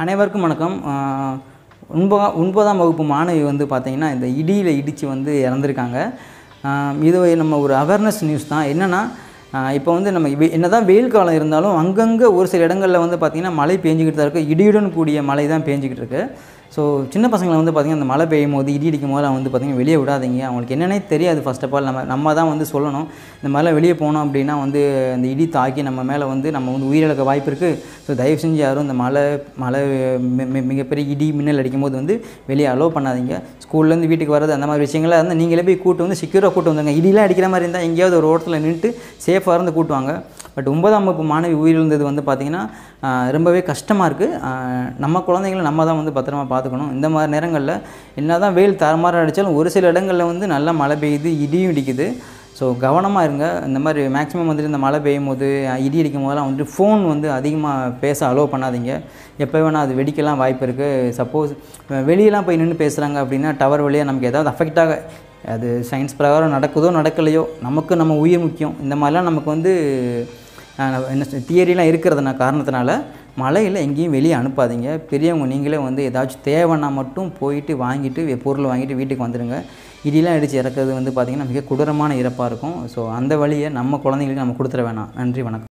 அனைவருக்கும் வணக்கம் ஆஹ் ஒன்பதா ஒன்பதாம் வகுப்பு மாணவி வந்து பார்த்திங்கன்னா இந்த இடியில் இடித்து வந்து இறந்துருக்காங்க ஆஹ் இது நம்ம ஒரு அவேர்னஸ் நியூஸ் தான் என்னென்னா இப்போ வந்து நம்ம வெ- என்னதான் வெயில் காலம் இருந்தாலும் அங்கங்கே ஒரு சில இடங்களில் வந்து பார்த்திங்கன்னா மழை பெஞ்சிக்கிட்டு தான் இருக்குது இடியுடன் கூடிய மழை தான் பெஞ்சிக்கிட்டு இருக்கு ஸோ சின்ன பசங்களை வந்து பார்த்திங்கன்னா அந்த மழை பெய்யும் போது இடி அடிக்கும் போது வந்து பார்த்திங்கன்னா வெளியே விடாதீங்க அவங்களுக்கு என்னன்னே தெரியாது ஃபர்ஸ்ட் ஆஃப் ஆல் நம்ம நம்ம தான் வந்து சொல்லணும் இந்த மாதிரிலாம் வெளியே போனோம் அப்படின்னா வந்து அந்த இடி தாக்கி நம்ம மேலே வந்து நம்ம வந்து உயிரிழக்க வாய்ப்பு இருக்குது ஸோ தயவு செஞ்சு யாரும் இந்த மழை மழை மி- மி- மிகப்பெரிய இடி மின்னல் அடிக்கும் போது வந்து வெளியே அலோவ் பண்ணாதீங்க ஸ்கூல்லேருந்து வீட்டுக்கு வர்றது அந்த மாதிரி விஷயங்கள்லாம் இருந்தால் நீங்களே போய் கூட்டு வந்து செக்யூராக கூட்டு வந்துங்க இடிலாம் அடிக்கிற மாதிரி இருந்தால் எங்கேயாவது ஒரு ஓரத்தில் நின்றுட்டு சேஃபாக இருந்து கூட்டுவாங்க பட் ஒன்பதாம் வகுப்பு மாணவி உயிரிழந்தது வந்து பார்த்திங்கன்னா ஆஹ், ரொம்பவே கஷ்டமாக இருக்குது நம்ம குழந்தைங்களை நம்ம தான் வந்து பத்திரமா பார்த்துக்கணும் இந்த மாதிரி நேரங்களில் என்ன தான் வெயில் தரமாற அடித்தாலும் ஒரு சில இடங்களில் வந்து நல்லா மழை பெய்யுது இடியும் இடிக்குது ஸோ கவனமாக இருங்க இந்த மாதிரி மேக்ஸிமம் வந்துட்டு இந்த மழை பெய்யும் போது அஹ், இடி அடிக்கும் போதெல்லாம் வந்துட்டு ஃபோன் வந்து அதிகமாக பேச அலோவ் பண்ணாதீங்க எப்போ வேணால் அது வெடிக்கலாம் வாய்ப்பு இருக்குது சப்போஸ் வெளியெல்லாம் போய் நின்று பேசுகிறாங்க அப்படின்னா டவர் வழியாக நமக்கு ஏதாவது அஃபெக்ட் ஆக அது சயின்ஸ் பிரகாரம் நடக்குதோ நடக்கலையோ நமக்கு நம்ம உயிர் முக்கியம் இந்த மாதிரிலாம் நமக்கு வந்து அஹ், என்ன தியரிலாம் இருக்கிறதுன காரணத்தினால மழையில் எங்கேயும் வெளியே அனுப்பாதீங்க பெரியவங்க நீங்களே வந்து ஏதாச்சும் தேவைன்னா மட்டும் போயிட்டு வாங்கிட்டு பொருள் வாங்கிட்டு வீட்டுக்கு வந்துடுங்க இடிலாம் அடித்து இறக்குறது வந்து பார்த்திங்கன்னா மிக கொடூரமான இறப்பாக இருக்கும் ஸோ அந்த வழியை நம்ம குழந்தைங்களுக்கு நம்ம கொடுத்துட வேணாம் நன்றி வணக்கம்